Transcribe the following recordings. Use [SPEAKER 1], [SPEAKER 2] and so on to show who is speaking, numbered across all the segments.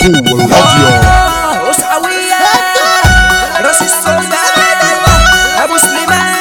[SPEAKER 1] جوه الراديو
[SPEAKER 2] وسعوية راس السوداء ابو سليمان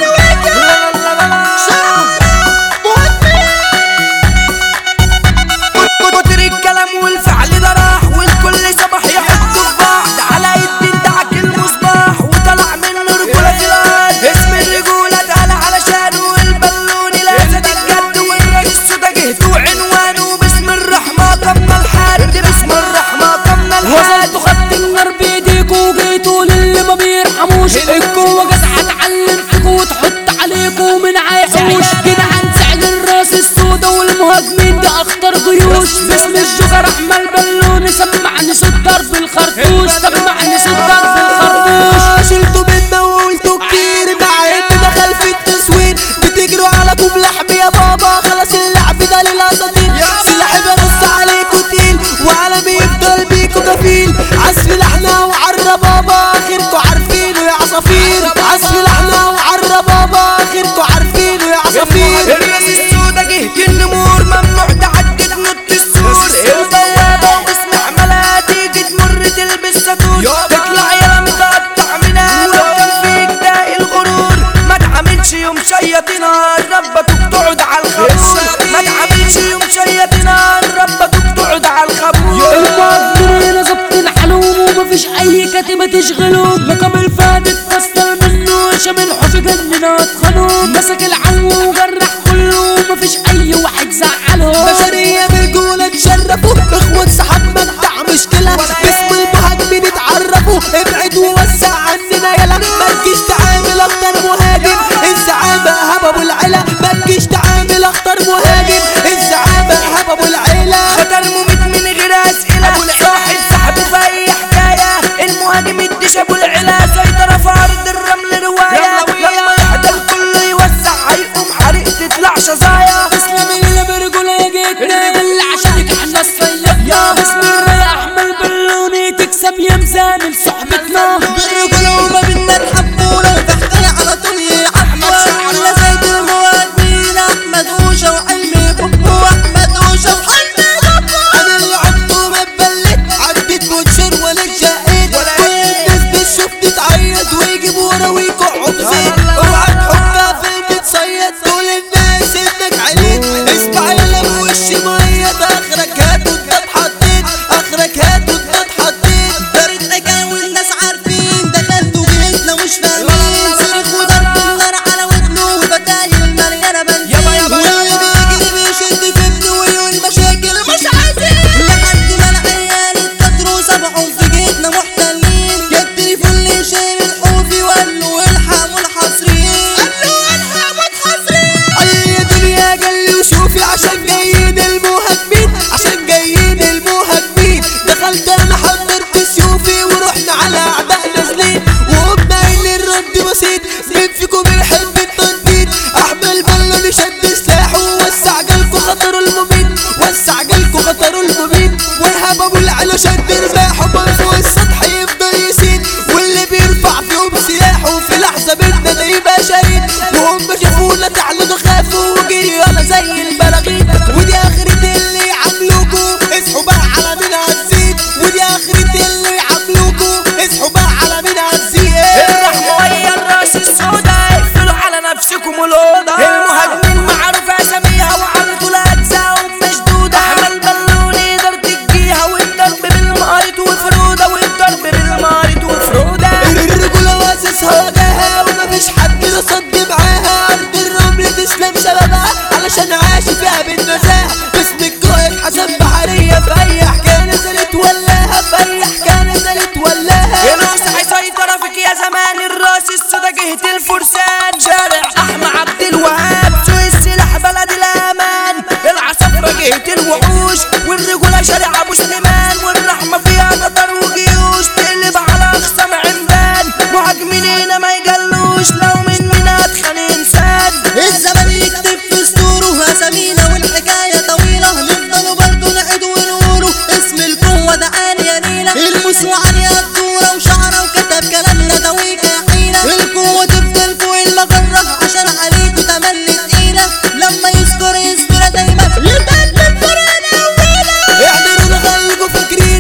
[SPEAKER 2] كتر الكلام والفعل ده راح والكل صباح يحطوا في بعض على الدين دعك المصباح وطلع منه رجولة في الارض اسم الرجولة اتقال علشانه والبالون لازم الجد والرئيس ده جهته وعنوانه باسم الرحمة قمنا الحارب باسم الرحمة قمنا الحارب
[SPEAKER 3] وصلتوا خدت النار بايديكوا وجيتوا للي ما بيرحموش الجوه جدع اتعلم فيكوا وتحط عليكوا من عايحوش جدعان سعد الراس السودا والمهاجمين دي اخطر جيوش باسم الجوكر احمد بلوني سمعني صوت ضرب الخرطوش سمعني صوت ضرب الخرطوش
[SPEAKER 2] شلتوا منا وقلتوا كتير مع ان دخل في التصوير بتجروا على كوب لحم يا بابا خلاص اللعب ده للاساطير سلاحي برص عليكوا تقيل وعالمي يفضل بيكوا كفيل عزف لحنا وعرى بابا اخركوا عارفينه يا عصافير عزف لحنا وعرى بابا اخركوا عارفينه يا عصافير الراس السودا جه النمور ممنوع تعدي تنط السور البوابة واسم عملها تيجي تمر تلبس ساتور تطلع يا متقطع منها لو كان فيك داقي الغرور ما تعملش يوم شياطينا ربك تقعد على الخبور ما تعملش يوم شياطينا ربك تقعد على الخبور
[SPEAKER 3] المؤمنين ظبط الحلوم ومفيش اي كاتبة تشغلهم رقم الفاد اتفصل منه شامل حوش جننا اتخانهم مسك العلو وجرح كله مفيش اي واحد زعلهم
[SPEAKER 2] بشرية برجولة تشرفوا اخوات صحاب مجدع مشكلة باسم المهاجمين اتعرفوا ابعد ووسع عننا يلا ما تجيش تعامل اخطر مهاجم الزعامة هبب العلا ما تجيش تعامل اخطر مهاجم الزعامة هبب العلا خطر مميت من غير اسئلة صاحب صاحبه في اي حكاية المهاجم الدش ابو العلا سيطرة في ارض الرمل رواية لما يحضر كله يوسع هيقوم حريق تطلع شظايا
[SPEAKER 3] تسلم اللي برجولة يا جيتنا اللي عشانك احنا الصيادنا باسم الراي احمد بلوني تكسب يا ميزان لصحبتنا
[SPEAKER 2] بالرجولة وما بينا تحبونا وتحتنا على طول يعبوا على زيد المواجبين احمد وشا وحلمي بوبو احمد وشا وحلمي بوبو انا اللي عبته متبلد عديت بوتشر ولا جاهد كل الناس بتشوفني تعيط ويجيبوا ورا ويقعوا بزيت اوعى تحكها في المتصيد كل الناس انك عليت اسمع يلا بوشي ميت اخرك هات وانت اتحطيت اخرك هات وانت اتحطيت دارت حكايه والناس عارفين دخلتوا بيتنا مش فاهمين صرخ وضرب النار على ودنه وبدايل مليانه بنزين واللي بيجري بيشد في ابنه ويقول مشاكل مش عايزين لحد ما العيال اتكتروا سبعهم في جيتنا محتلين جاب تليفون لهشام الحوفي وقال له الحقوا الحصريين قال له الحقوا الحصريين اي دنيا قال لي وشوفي عشان جايين المهاجمين عشان جايين المهاجمين دخلت انا حضرت سيوفي ورحنا على اعداء نازلين وقمنا قايلين الرد بسيط مين فيكم بيحب التنطيط احمل بلوني شد سلاحه ووسع جالكوا خطر المبين وسع جالكوا خطر المبين وارهاب ابو العلا شد رماحه من فوق السطح يفضل يسيد واللي بيرفع فيهم سلاحه في لحظه بدنا ده يبقى شهيد وهم شافونا تعالوا خافوا وجريوا يلا زي البراغيث ودي اخرة اللي يعاملوكوا اصحوا بقى على مين هتزيد ودي اخرة اللي يعاملوكوا اصحوا بقى على مين هتزيد الرحمة ويا الراس السوداء اقفلوا على نفسكم الأوضة المهاجمين معروف أساميها وعرضوا لأجزائهم مشدودة أحمد بلوني يقدر تجيها والضرب بالمارد وفرودة والضرب بالمارد وفرودة الرجولة واسسها وجهها ومفيش حد يصد معاها أرض الرمل تسلم شبابها علشان عاش فيها بالنزاهة اسم القائد حسن بحرية في أي حكاية نزلت ولاها في أي حكاية نزلت ولاها الراس هيسيطر فيك يا زمان الراس السودا جهة الفرسان شارع أحمد عبد الوهاب سوق السلاح بلد الأمان العصفرة جهة الوحوش والرجولة شارع أبو سليمان والرحمة فيها قطر وجيوش تقلب على أخصام عمدان مهاجمين ما يجلوش لو مننا اتخان إنسان الزمن يكتب في سطوره أسامينا والحكاية طويلة نفضلوا برضه نعيد ونقوله اسم القوة ده آنية نيلة المسوا عليها الدورة وشعرة وكتب كلامنا ده ويكاحينا القوة تفضل فوق المجرة عشان عليكوا تملي تقيلة لما يذكر يذكر دايما يبقى الفرقة أولى اعذروا خليكوا فاكرين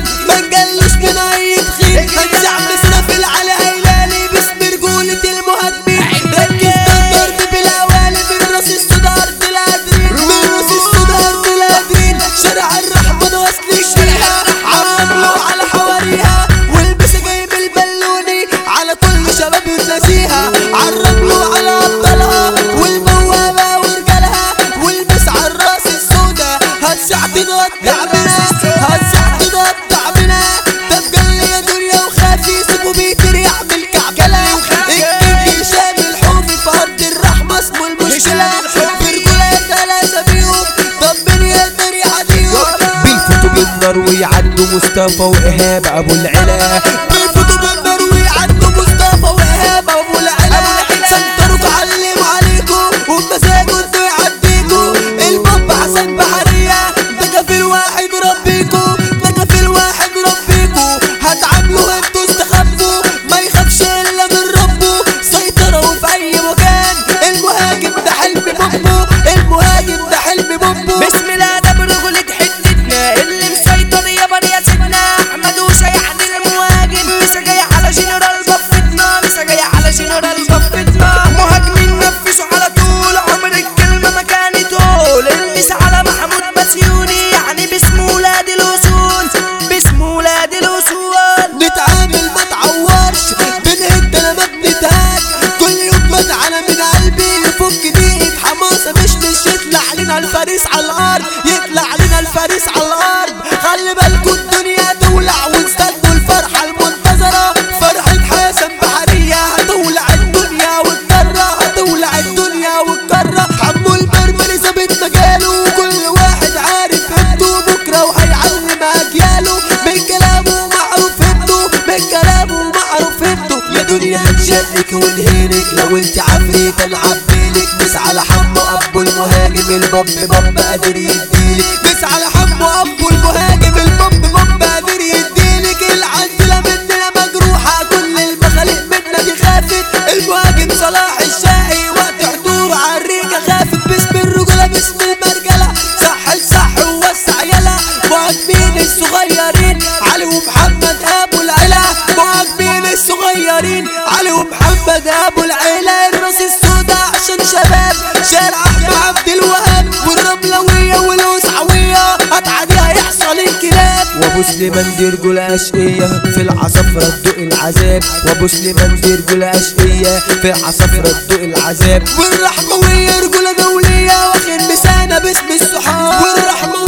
[SPEAKER 4] ويعدوا مصطفى وإيهاب أبو العلا
[SPEAKER 2] بيفوتوا بالنار ويعدوا مصطفى وإيهاب أبو العلا سنتروا تعلم عليكم وبمزاجه انتوا يعديكوا البابا حسن بحرية ده كفيل واحد ربيكوا ده كفيل واحد ربيكوا هتعاملوا انتوا استخبوا ما يخافش إلا من ربه سيطروا في أي مكان المهاجم ده حلم بومبو المهاجم ده حلم بومبو
[SPEAKER 3] بسم الله ده برجولة حتتنا اللي مسيطر يابا يا سيدنا احمد وشا يعني المهاجم مسا جاي على جنرال بفتنا مسا جاي على جنرال بفتنا مهاجمين نفسوا على طول عمر الكلمة ما كانت طول المس على محمود بسيوني يعني باسم ولاد الوصول باسم ولاد الوصول
[SPEAKER 2] نتعامل ما تعورش بنهد انا ما بنتهاج كل يوم بدعنا من قلبي يفك دقيقة حماسة مش مش يطلع لنا الفارس على الارض يطلع لنا الفارس على الارض خلي بالكوا الدنيا تولع ونستنوا الفرحة المنتظرة فرحة حسن بحرية هتولع الدنيا والكرة هتولع الدنيا والكرة حمو المرمري ثابت مجاله وكل واحد عارف هبته بكرة وهيعلم أجياله من كلامه معروف هبته من كلامه معروف هبته يا دنيا هتشقك ونهينك لو انت عفريت العب بينك مس على حمو ابو المهاجم البب بب قادر يديلك مس على حمو ابو المهاجم البب بب قادر يديلك العزلة مننا مجروحة كل المخالق منا دي خافت المهاجم صلاح الشاقي وقت حضوره عالريكة خافت باسم الرجولة باسم المرجلة صح الصح ووسع يلا مهاجمين الصغيرين علي ومحمد ابو العلا مهاجمين الصغيرين علي ومحمد ابو العلا الراس السودا عشان شباب شارع احمد عبد الوهاب والرملوية والوسعوية هتعديها يحصل انقلاب
[SPEAKER 4] وابو سليمان دي رجولة أشقية في العصافرة تدوق العذاب وابو سليمان دي رجولة أشقية في العصافرة تدوق العذاب
[SPEAKER 2] والرحموية رجولة دولية واخد مسانة باسم الصحاب والرحموية